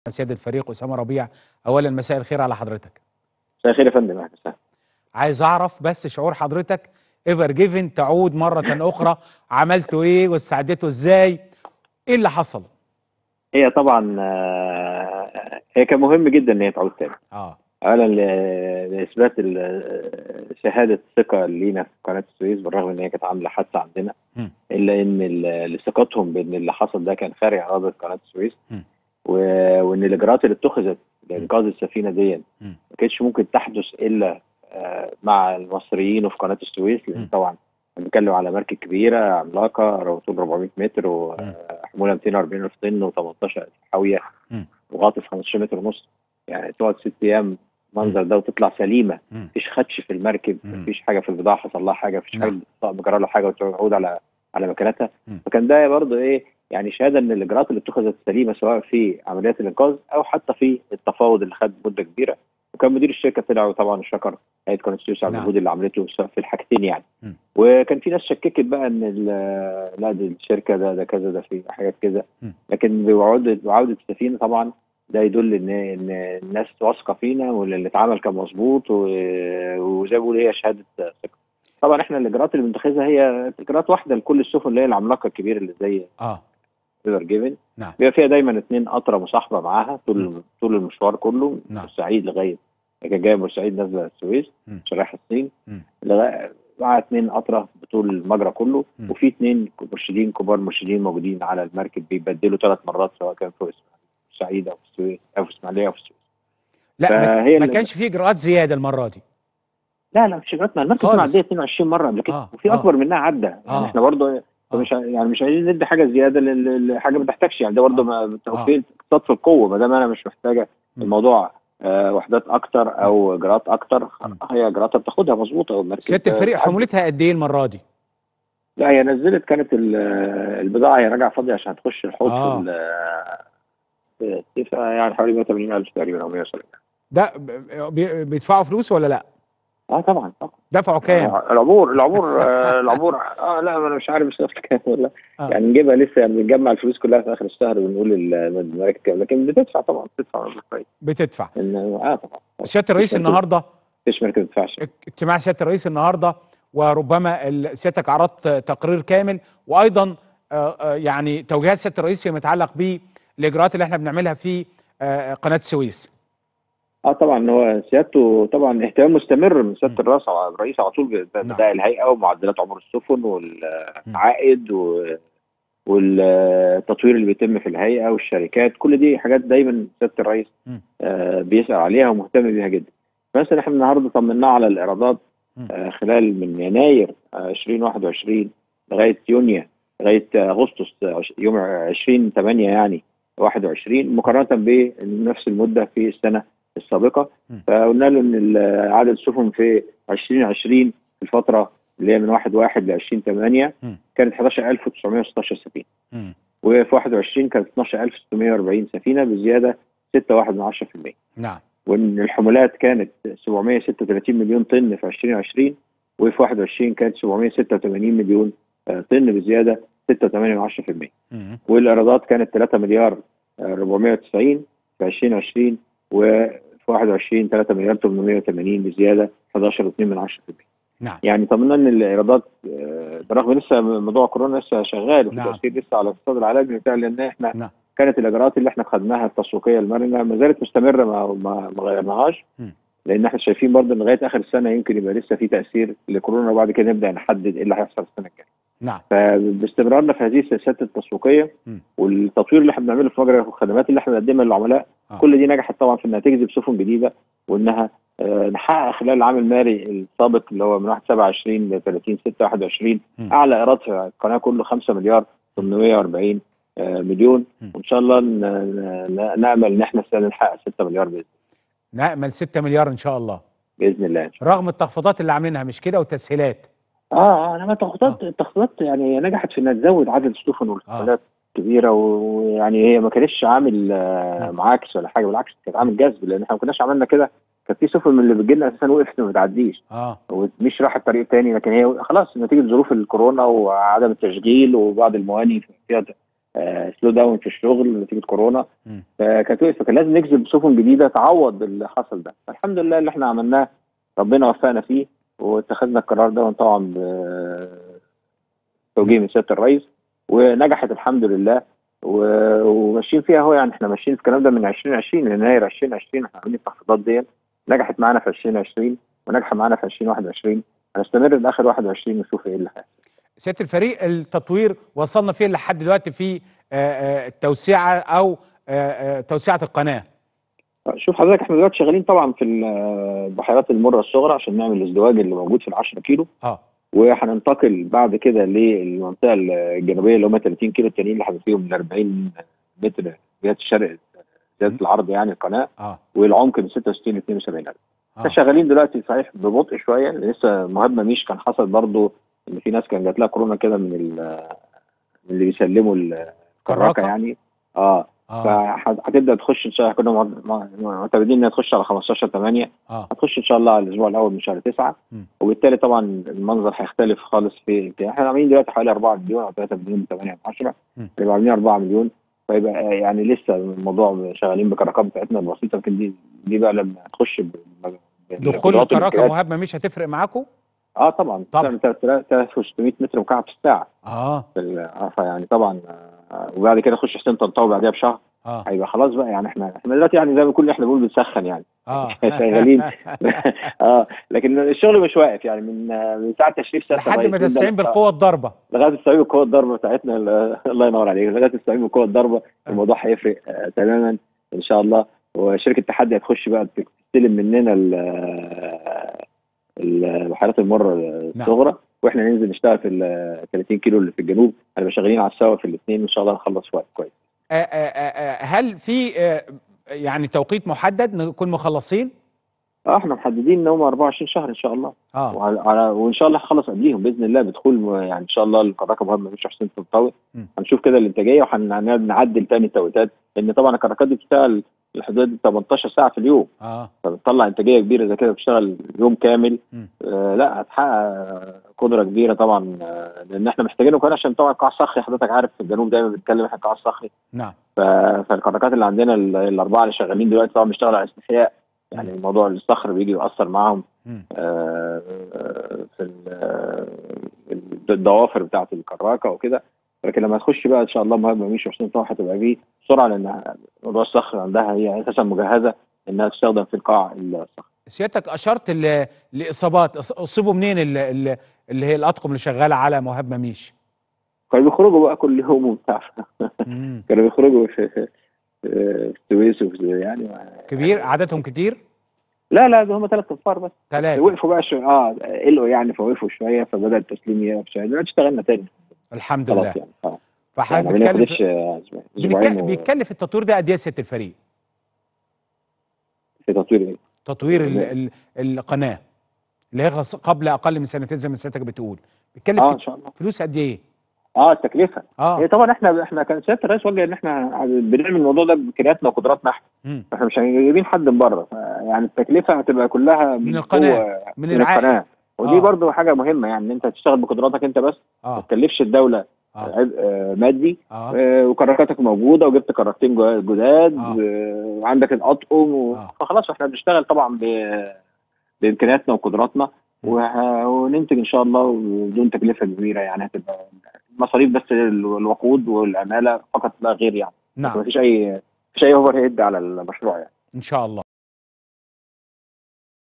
سيادة الفريق أسامة ربيع أولا مساء الخير على حضرتك مساء الخير يا فندم اهلا وسهلا عايز أعرف بس شعور حضرتك ايفر جيفن تعود مرة أخرى عملتوا إيه واستعدتوا إزاي إيه اللي حصل هي طبعا آه، هي كان مهم جدا ان هي تعود تاني آه اولا ل- لاثبات ال- شهاده ثقه لينا في قناه السويس بالرغم ان هي كانت عامله حادثه عندنا مم. الا ان ال- لثقتهم بان اللي حصل ده كان خارج اراضي قناه السويس مم. و- وان الاجراءات اللي اتخذت لانقاذ السفينه دي مم. ما كانتش ممكن تحدث الا آه، مع المصريين وفي قناه السويس لان مم. طبعا بنتكلم على مركب كبيره عملاقه طول 400 متر وحموله 240 الف طن و18 حاويه مم. وغاطس 15 متر ونص يعني تقعد ست ايام المنظر ده وتطلع سليمه مم. مفيش خدش في المركب مم. مفيش حاجه في البضاعه حصل لها حاجه مفيش نعم. حاجه مجرى له حاجه وتعود على على مكانتها مم. فكان ده برضه ايه يعني شهاده ان الاجراءات اللي اتخذت سليمه سواء في عمليات الانقاذ او حتى في التفاوض اللي خد مده كبيره وكان مدير الشركه طلع طبعا شكر هيئه قناه السويس على نعم. المجهود اللي عملته سواء في الحاجتين يعني مم. وكان في ناس شككت بقى ان ال- لا دي الشركه ده ده كذا ده في حاجات كذا مم. لكن بعوده بعوده السفينه طبعا ده يدل ان ان الناس واثقه فينا واللي اتعمل كان مظبوط و- وزي ما بقول هي شهاده ثقه. طبعا احنا الاجراءات اللي بنتخذها هي اجراءات واحده لكل السفن اللي هي العملاقه الكبيره اللي زي آه ريفر جيفن نعم. بيبقى فيها دايما اثنين قطره مصاحبه معاها طول طول المشوار كله من نعم. بورسعيد لغايه كان جايه من بورسعيد نازله السويس مم. عشان رايحه الصين مم. لغايه مع اثنين قطره بطول المجرى كله مم. وفي اثنين مرشدين كبار مرشدين موجودين على المركب بيبدلوا ثلاث مرات سواء كان في بورسعيد او في السويس او في اسماعيليه او في السويس لا ما- فهي ما اللي- كانش فيه إجراءات زيادة المرة دي لا لا مش اجراءاتنا المركب خالص. معديه 22 مره قبل كده آه، وفي آه. اكبر منها عدى يعني آه. احنا برضه آه. مش ع- يعني مش عايزين ندي حاجه زياده لل- لحاجه ما تحتاجش يعني ده برضه آه. ما- توفير اقتصاد في القوه ما دام انا مش محتاجه مم. الموضوع آه وحدات اكتر او اجراءات اكتر مم. هي اجراءاتها بتاخدها مظبوطه والمركب سيادة الفريق بتعدي. حمولتها قد إيه المرة دي لا هي نزلت كانت ال- البضاعه هي راجعه فاضيه عشان تخش الحوض آه. في ال- في الدفع يعني حوالي 180 الف تقريبا او 170 ده ب- بي- بيدفعوا فلوس ولا لا اه طبعا طبعا دفعوا كام آه، العبور العبور آه، العبور اه لا انا مش عارف الصرف كام ولا آه. يعني نجيبها لسه يعني بنجمع الفلوس كلها في اخر الشهر ونقول المراكز كام لكن بتدفع طبعا بتدفع مبلغ كويس بتدفع إن- اه طبعا سيادة الرئيس مش مكتوب. النهارده مفيش مركز ما بتدفعش اجتماع سياده الرئيس النهارده وربما ال- سيادتك عرضت تقرير كامل وايضا آه، آه، يعني توجيهات سياده الرئيس فيما يتعلق بالاجراءات اللي احنا بنعملها في آه، قناه السويس. اه طبعا هو سيادته طبعا اهتمام مستمر من سياده م. الرئيس على الرئيس على طول ب- نعم. ببدائع الهيئه ومعدلات عبور السفن والعائد و- والتطوير اللي بيتم في الهيئه والشركات كل دي حاجات دايما سياده الرئيس م. آه بيسال عليها ومهتم بيها جدا مثلا احنا النهارده طمناه على الايرادات م. آه خلال من يناير آه 2021 لغايه يونيو لغايه اغسطس آه، عش- يوم 20 8 يعني 21 مقارنه بنفس المده في السنه السابقه م. فقلنا له ان ال- عدد السفن في 2020 في الفتره اللي هي من 1 1 ل 20 8 م. كانت 11916 سفينه مم. وفي 21 كانت 12640 سفينه بزياده 6.1% نعم وان الحمولات كانت 736 مليون طن في 2020 وفي 21 كانت 786 مليون آه، طن بزياده 6.8% مم. والايرادات كانت 3 مليار آه، 490 في 2020 وفي 21 3 مليار 880 بزياده 11.2% نعم يعني طمنا ان الايرادات آه، برغم لسه موضوع كورونا لسه شغال وفي نعم. تاثير لسه على الاقتصاد العالمي وبتاع لان احنا نعم. كانت الاجراءات اللي احنا خدناها التسويقيه المرنه ما زالت مستمره ما ما, ما غيرناهاش م. لان احنا شايفين برضه ان لغايه اخر السنه يمكن يبقى لسه في تاثير لكورونا وبعد كده نبدا نحدد ايه اللي هيحصل السنه الجايه نعم فباستمرارنا في هذه السياسات التسويقيه م. والتطوير اللي احنا بنعمله في مجرى الخدمات اللي احنا بنقدمها للعملاء آه. كل دي نجحت طبعا في انها تجذب سفن جديده وانها آه، نحقق خلال العام المالي السابق اللي هو من 1 27 ل 30 6 21 م. اعلى ايراد في القناه كله 5 مليار 840 آه، مليون م. وان شاء الله ن- ن- نامل ان احنا السنه نحقق 6 مليار باذن نأمل 6 مليار ان شاء الله بإذن الله رغم التخفيضات اللي عاملينها مش كده والتسهيلات اه اه انما التخطيطات التخطيطات يعني نجحت في انها تزود عدد السفن والحملات كبيره ويعني هي ما كانتش عامل آه، م. معاكس ولا حاجه بالعكس كانت عامل جذب لان احنا ما كناش عملنا كده كانت في سفن من اللي بتجي لنا اساسا وقفت وما بتعديش اه ومش راحت طريق تاني لكن هي خلاص نتيجه ظروف الكورونا وعدم التشغيل وبعض المواني فيها سلو داون في الشغل نتيجه كورونا مم. فكانت وقفت فكان لازم نجذب سفن جديده تعوض اللي حصل ده الحمد لله اللي احنا عملناه ربنا وفقنا فيه واتخذنا القرار ده طبعا بتوجيه من سياده الرئيس ونجحت الحمد لله و- وماشيين فيها اهو يعني احنا ماشيين في الكلام ده من 2020 ليناير 2020 احنا عاملين التخفيضات دي نجحت معانا في 2020 ونجحت معانا في 2021 هنستمر لاخر 21 نشوف ايه اللي هيحصل سياده الفريق التطوير وصلنا فيه لحد دلوقتي في آه، آه، التوسعه او آه، آه، توسعه القناه شوف حضرتك احنا دلوقتي شغالين طبعا في البحيرات المره الصغرى عشان نعمل الازدواج اللي موجود في ال 10 كيلو اه وهننتقل بعد كده للمنطقه الجنوبيه اللي هم 30 كيلو التانيين اللي هيبقى فيهم من 40 متر جهه الشرق زياده العرض يعني القناه اه والعمق من 66 ل 72 الف احنا اه شغالين دلوقتي صحيح ببطء شويه لسه مهمه مش كان حصل برضو ان في ناس كان جات لها كورونا كده من ال- من اللي بيسلموا الكراكه كراكة؟ يعني اه اه فهتبدا تخش ان شاء الله كنا مع- مع- معتمدين انها تخش على 15 8 اه هتخش ان شاء الله على الاسبوع الاول من شهر 9 مم. وبالتالي طبعا المنظر هيختلف خالص في احنا عاملين دلوقتي حوالي 4 مليون او 3 مليون 8 10 مم. يبقى عاملين 4 مليون فيبقى يعني لسه الموضوع شغالين بكراكات بتاعتنا البسيطه لكن دي دي بقى لما تخش ب- ب- دخول بالقدرات الكراكه والإمكانيات- مهمه مش هتفرق معاكم اه طبعا طبعا. طبعا 3600 متر مكعب في الساعه اه في ال- آه، فيعني طبعا آه، وبعد كده نخش حسين طنطاوي بعدها بشهر اه هيبقى خلاص بقى يعني احنا احنا دلوقتي يعني زي ما كل احنا بنقول بنسخن يعني اه شغالين اه لكن الشغل مش واقف يعني من آه، من ساعه تشريف سياده لحد ما الرئيس نبدأ تستعين بالقوه الضاربه لغايه تستعين بالقوه الضربه بتاعتنا ال- الله ينور عليك لغايه تستعين بالقوه الضربه الموضوع هيفرق آه تماما ان شاء الله وشركه تحدي هتخش بقى تستلم مننا ال- آه، البحيرات المره الصغرى واحنا ننزل نشتغل في ال 30 كيلو اللي في الجنوب هنبقى شغالين على السوا في الاثنين ان شاء الله نخلص في وقت كويس آه، آه، آه، آه، هل في آه، يعني توقيت محدد نكون مخلصين اه احنا محددين ان هم 24 شهر ان شاء الله اه وعلى على وان شاء الله هنخلص قبليهم باذن الله بدخول م- يعني ان شاء الله الكراكه مهمه مش حسين طنطاوي م. هنشوف كده الانتاجيه وهنعدل تاني التوقيتات لان طبعا الكراكات دي بتشتغل لحدود 18 ساعه في اليوم اه فبتطلع انتاجيه كبيره زي كده بتشتغل يوم كامل م. آه لا هتحقق قدره كبيره طبعا آه لان احنا محتاجينه كمان عشان طبعا القاع الصخري حضرتك عارف في الجنوب دايما بنتكلم احنا القاع الصخري نعم ف- فالكراكات اللي عندنا ال- الاربعه اللي شغالين دلوقتي طبعا بيشتغلوا على استحياء يعني م. موضوع الصخر بيجي يأثر معاهم مم. آه، آه، في ال- آه، الضوافر بتاعه الكراكه وكده لكن لما تخش بقى ان شاء الله مهمه مش حسين طه هتبقى بيه بسرعه لان موضوع الصخر عندها هي اساسا مجهزه انها تستخدم في القاع الصخر سيادتك اشرت ل- لاصابات أص- اصيبوا منين ال- ال- اللي هي الاطقم اللي شغاله على مهاب مميش كانوا بيخرجوا بقى كل يوم وبتاع مم. كانوا بيخرجوا في في في السويس وفي يعني كبير عددهم كتير لا لا ده هم ثلاث انفار بس ثلاثه وقفوا بقى شويه اه قلقوا يعني فوقفوا شويه فبدا التسليم يقف شويه دلوقتي اشتغلنا تاني الحمد خلاص لله يعني اه فحضرتك يعني ما بتتكلم ناخدش في- اسبوعين بنتك- و- بيتكلف التطوير ده قد ايه يا سياده الفريق؟ في تطوير ايه تطوير ال لا. ال القناه اللي هيخلص قبل اقل من سنتين زي ما سيادتك بتقول بيتكلف اه ان كت- شاء الله فلوس قد ايه؟ اه التكلفه اه هي طبعا احنا احنا كان سياده الرئيس وجه ان احنا بنعمل الموضوع ده بامكانياتنا وقدراتنا احنا مم. احنا مش جايبين حد من بره يعني التكلفه هتبقى كلها من القناة، جوه- من من العائد. القناه ودي آه. برضو حاجه مهمه يعني ان انت تشتغل بقدراتك انت بس ما اه تكلفش الدوله اه عبء آه، مادي اه آه، وكراكاتك موجوده وجبت كراكتين جو- جداد آه. و- وعندك الاطقم و- آه. فخلاص احنا بنشتغل طبعا ب- بامكانياتنا وقدراتنا وه- وننتج ان شاء الله بدون تكلفه كبيره يعني هتبقى مصاريف بس ال- الوقود والعماله فقط لا غير يعني نعم مفيش اي مفيش اي اوفر هيد على المشروع يعني ان شاء الله